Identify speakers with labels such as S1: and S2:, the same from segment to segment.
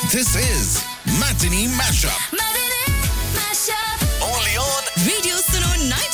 S1: This is Matinee Mashup.
S2: Matinee Mashup.
S1: Only on.
S3: Radio Suno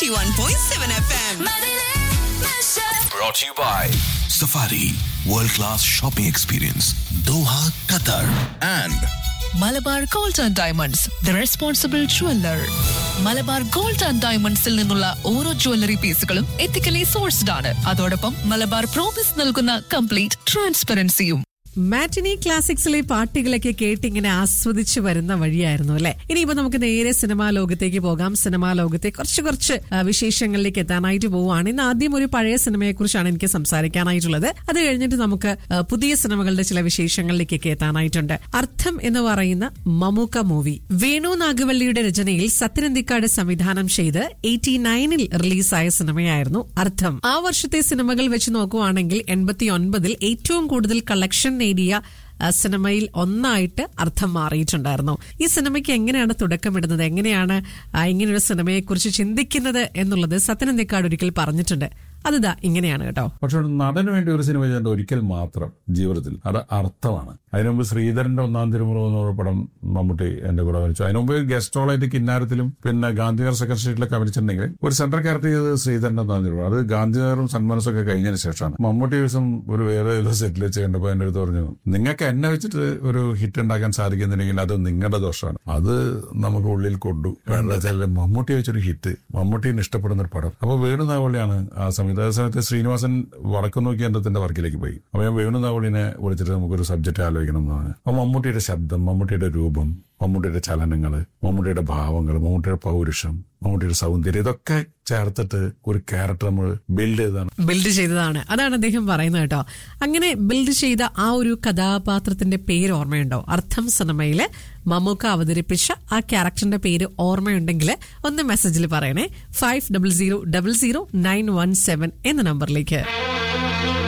S3: 91.7 FM.
S2: Matinee Mashup.
S1: Brought to you by Safari World Class Shopping Experience, Doha, Qatar. And
S4: Malabar gold and diamonds the responsible jeweller Malabar gold and ഡയമണ്ട്സിൽ നിന്നുള്ള ഓരോ jewellery പീസുകളും ethically sourced ആണ് അതോടൊപ്പം Malabar promise നൽകുന്ന complete ട്രാൻസ്പെറൻസിയും
S5: matinee ക്ലാസിക്സിലെ പാട്ടുകളൊക്കെ കേട്ട് ഇങ്ങനെ ആസ്വദിച്ചു വരുന്ന വഴിയായിരുന്നു അല്ലെ ഇനിയിപ്പോ നമുക്ക് നേരെ സിനിമാ ലോകത്തേക്ക് പോകാം സിനിമാ ലോകത്തെ കുറച്ച് കുറച്ച് ആ, വിശേഷങ്ങളിലേക്ക് എത്താനായിട്ട് പോവുകയാണ് ഇന്ന് ആദ്യം ഒരു പഴയ സിനിമയെ കുറിച്ചാണ് എനിക്ക് സംസാരിക്കാനായിട്ടുള്ളത് അത് കഴിഞ്ഞിട്ട് നമുക്ക് ആ, പുതിയ സിനിമകളുടെ ചില വിശേഷങ്ങളിലേക്കൊക്കെ എത്താനായിട്ടുണ്ട് അർത്ഥം എന്ന് പറയുന്ന മമ്മൂക്ക മൂവി വേണു നാഗവള്ളിയുടെ രചനയിൽ സത്യനന്ദിക്കാട് സംവിധാനം ചെയ്ത് എയ്റ്റി നയനിൽ റിലീസായ സിനിമയായിരുന്നു അർത്ഥം ആ വർഷത്തെ സിനിമകൾ വെച്ച് നോക്കുവാണെങ്കിൽ എൺപത്തി ഒൻപതിൽ ഏറ്റവും കൂടുതൽ കളക്ഷൻ നേടിയ ആ, സിനിമയിൽ ഒന്നായിട്ട് അർത്ഥം മാറിയിട്ടുണ്ടായിരുന്നു ഈ സിനിമയ്ക്ക് എങ്ങനെയാണ് തുടക്കമിടുന്നത് എങ്ങനെയാണ് ആ, ഇങ്ങനൊരു സിനിമയെക്കുറിച്ച് ചിന്തിക്കുന്നത് എന്നുള്ളത് സത്യനന്ദിക്കാട് ഒരിക്കൽ പറഞ്ഞിട്ടുണ്ട് അതിതാ ഇങ്ങനെയാണ് കേട്ടോ
S6: പക്ഷെ ഒരു നടന് വേണ്ടി ഒരു സിനിമ ചെയ്യേണ്ട ഒരിക്കൽ മാത്രം ജീവിതത്തിൽ അത് അർത്ഥമാണ് അതിനു മുമ്പ് ശ്രീധരന്റെ ഒന്നാം തിരുമുറവ് എന്ന് പറഞ്ഞ പടം മമ്മൂട്ടി എന്റെ കൂടെ വരച്ചു അതിനു മുമ്പ് ഗസ്റ്റ് റോളായിട്ട് കിന്നാരത്തിലും പിന്നെ ഗാന്ധിനഗർ സെക്കൻഡ് സ്ട്രീറ്റിലൊക്കെ അഭിനയിച്ചിട്ടുണ്ടെങ്കിൽ ഒരു സെൻട്രൽ ക്യാരക്ടർ ചെയ്തത് ശ്രീധരന്റെ ഒന്നാം തിരുമുറവ് അത് ഗാന്ധിനഗറും സന്മനസ്സൊക്കെ കഴിഞ്ഞതിന് ശേഷമാണ് മമ്മൂട്ടി ദിവസം ഒരു വേറെ ഏതോ സെറ്റിൽ വെച്ച് കണ്ടപ്പോൾ എന്റെ അടുത്ത് പറഞ്ഞു നിങ്ങൾക്ക് എന്നെ വെച്ചിട്ട് ഒരു ഹിറ്റ് ഉണ്ടാക്കാൻ സാധിക്കുന്നില്ലെങ്കിൽ അത് നിങ്ങളുടെ ദോഷമാണ് അത് നമുക്ക് ഉള്ളിൽ കൊണ്ടു കാരണം എന്താ വെച്ചാൽ മമ്മൂട്ടി വെച്ചൊരു ഹിറ്റ് മമ്മൂട്ടീനെ ഇഷ്ടപ്പെടുന്ന ഒരു പടം അപ്പൊ വേണു നാവളിയാണ് ആ സമയത്ത് ആ സമയത്ത് ശ്രീനിവാസൻ വടക്കു നോക്കി എന്തത്തിന്റെ വർക്കിലേക്ക് പോയി അപ്പൊ ഞാൻ വേണു നാവളിനെ വിളിച്ചിട്ട് നമുക്കൊരു സബ്ജക്ട് ആലോചിക്കണം എന്നാണ് അപ്പൊ മമ്മൂട്ടിയുടെ ശബ്ദം മമ്മൂട്ടിയുടെ രൂപം മമ്മൂട്ടിയുടെ ചലനങ്ങള് മമ്മൂട്ടിയുടെ ഭാവങ്ങൾ മമ്മൂട്ടിയുടെ പൗരുഷം മമ്മൂട്ടിയുടെ സൗന്ദര്യം ഇതൊക്കെ ചേർത്തിട്ട് ഒരു ക്യാരക്ടർ നമ്മൾ ബിൽഡ് ചെയ്താണ്
S5: ബിൽഡ് ചെയ്തതാണ് അതാണ് അദ്ദേഹം പറയുന്നത് കേട്ടോ അങ്ങനെ ബിൽഡ് ചെയ്ത ആ ഒരു കഥാപാത്രത്തിന്റെ പേര് ഓർമ്മയുണ്ടോ അർത്ഥം സിനിമയില് മമ്മൂക്ക അവതരിപ്പിച്ച ആ ക്യാരക്ടറിന്റെ പേര് ഓർമ്മയുണ്ടെങ്കിൽ ഒന്ന് മെസ്സേജിൽ പറയണേ five double zero double zero nine one seven എന്ന നമ്പറിലേക്ക്